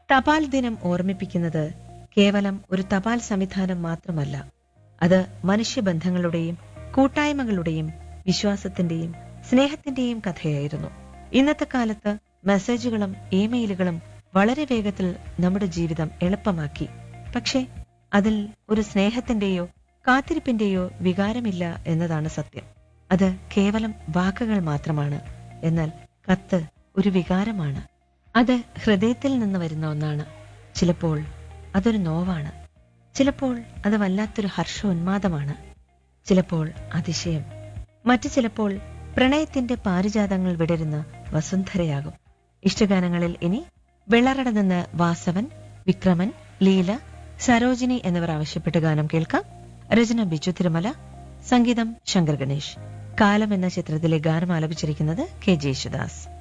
തപാൽ ദിനം ഓർമ്മിപ്പിക്കുന്നത് കേവലം ഒരു തപാൽ സംവിധാനം മാത്രമല്ല അത് മനുഷ്യബന്ധങ്ങളുടെയും കൂട്ടായ്മകളുടെയും വിശ്വാസത്തിന്റെയും സ്നേഹത്തിന്റെയും കഥയായിരുന്നു ഇന്നത്തെ കാലത്ത് മെസ്സേജുകളും ഇമെയിലുകളും വളരെ വേഗത്തിൽ നമ്മുടെ ജീവിതം എളുപ്പമാക്കി പക്ഷേ അതിൽ ഒരു സ്നേഹത്തിന്റെയോ കാത്തിരിപ്പിന്റെയോ വികാരമില്ല എന്നതാണ് സത്യം അത് കേവലം വാക്കുകൾ മാത്രമാണ് എന്നാൽ കത്ത് ഒരു വികാരമാണ് അത് ഹൃദയത്തിൽ നിന്ന് വരുന്ന ഒന്നാണ് ചിലപ്പോൾ അതൊരു നോവാണ് ചിലപ്പോൾ അത് വല്ലാത്തൊരു ഹർഷോന്മാദമാണ് ചിലപ്പോൾ അതിശയം മറ്റു ചിലപ്പോൾ പ്രണയത്തിന്റെ പാരിജാതങ്ങൾ വിടരുന്ന വസുന്ധരയാകും ഇഷ്ടഗാനങ്ങളിൽ ഇനി വെള്ളറട നിന്ന് വാസവൻ വിക്രമൻ ലീല സരോജിനി എന്നിവർ ആവശ്യപ്പെട്ട ഗാനം കേൾക്കാം രചന ബിജു തിരുമല സംഗീതം ശങ്കർ ഗണേഷ് കാലം എന്ന ചിത്രത്തിലെ ഗാനം ആലപിച്ചിരിക്കുന്നത് കെ ജെ യേശുദാസ്